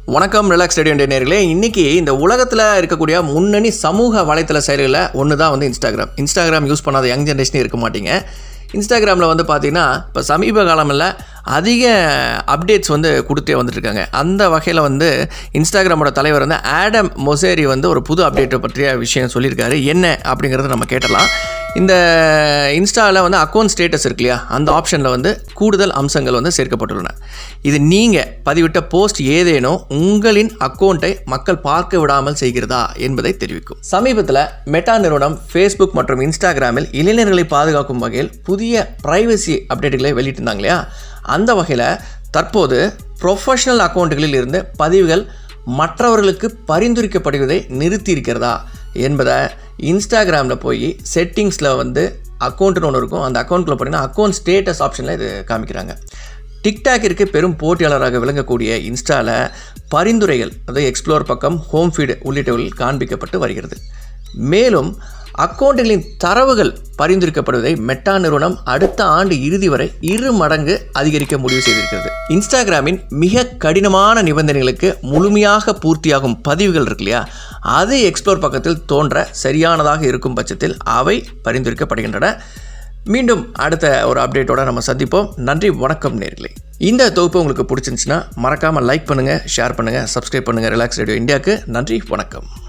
வணக்கம் relax radio நேர்களே இன்றைக்கி இந்த உலகத்தில் இருக்கக்கூடிய முன்னணி சமூக வலைத்தள செயலிகளில் ஒன்று தான் வந்து இன்ஸ்டாகிராம் இன்ஸ்டாகிராம் யூஸ் பண்ணாத யங் ஜென்ரேஷனே இருக்க மாட்டீங்க இன்ஸ்டாகிராமில் வந்து பார்த்தீங்கன்னா இப்போ சமீப காலமில் அதிக அப்டேட்ஸ் வந்து கொடுத்தே வந்துட்டுருக்காங்க அந்த வகையில் வந்து இன்ஸ்டாகிராமோட தலைவர் வந்து ஆடம் மொசேரி வந்து ஒரு புது அப்டேட்டை பற்றிய விஷயம் சொல்லியிருக்காரு என்ன அப்படிங்கிறத நம்ம கேட்டலாம் இந்த இன்ஸ்டாவில் வந்து அக்கௌண்ட் ஸ்டேட்டஸ் இருக்கு இல்லையா அந்த ஆப்ஷனில் வந்து கூடுதல் அம்சங்கள் வந்து சேர்க்கப்பட்டுள்ளன இது நீங்கள் பதிவிட்ட போஸ்ட் ஏதேனும் உங்களின் அக்கௌண்ட்டை மக்கள் பார்க்க விடாமல் செய்கிறதா என்பதை தெரிவிக்கும் சமீபத்தில் மெட்டா நிறுவனம் ஃபேஸ்புக் மற்றும் இன்ஸ்டாகிராமில் இளைஞர்களை பாதுகாக்கும் வகையில் புதிய ப்ரைவசி அப்டேட்டுகளை வெளியிட்டிருந்தாங்க இல்லையா அந்த வகையில் தற்போது ப்ரொஃபஷனல் அக்கௌண்ட்டுகளில் இருந்து பதிவுகள் மற்றவர்களுக்கு பரிந்துரைக்கப்படுவதை நிறுத்தி இருக்கிறதா என்பதை இன்ஸ்டாகிராமில் போய் செட்டிங்ஸில் வந்து அக்கௌண்ட்டுன்னு ஒன்று இருக்கும் அந்த அக்கௌண்ட்டில் போனீங்கன்னா அக்கௌண்ட் ஸ்டேட்டஸ் ஆப்ஷனில் இது காமிக்கிறாங்க டிக்டாக்கிற்கு பெரும் போட்டியாளராக விளங்கக்கூடிய இன்ஸ்டாவில் பரிந்துரைகள் அதாவது எக்ஸ்ப்ளோர் பக்கம் ஹோம் ஃபீடு உள்ளிட்டவர்கள் காண்பிக்கப்பட்டு வருகிறது மேலும் அக்கௌண்ட்டுகளின் தரவுகள் பரிந்துரைக்கப்படுவதை மெட்டா நிறுவனம் அடுத்த ஆண்டு இறுதி வரை இரு மடங்கு அதிகரிக்க முடிவு செய்திருக்கிறது இன்ஸ்டாகிராமின் மிக கடினமான நிபந்தனைகளுக்கு முழுமையாக பூர்த்தியாகும் பதிவுகள் இருக்கு இல்லையா அது எக்ஸ்ப்ளோர் பக்கத்தில் தோன்ற சரியானதாக இருக்கும் பட்சத்தில் அவை பரிந்துரைக்கப்படுகின்றன மீண்டும் அடுத்த ஒரு அப்டேட்டோட நம்ம சந்திப்போம் நன்றி வணக்கம் நேர்களே இந்த தொகுப்பு உங்களுக்கு பிடிச்சிருந்துச்சுன்னா மறக்காமல் லைக் பண்ணுங்கள் ஷேர் பண்ணுங்கள் சப்ஸ்கிரைப் பண்ணுங்கள் ரிலாக்ஸ் ரேடியோ இந்தியாவுக்கு நன்றி வணக்கம்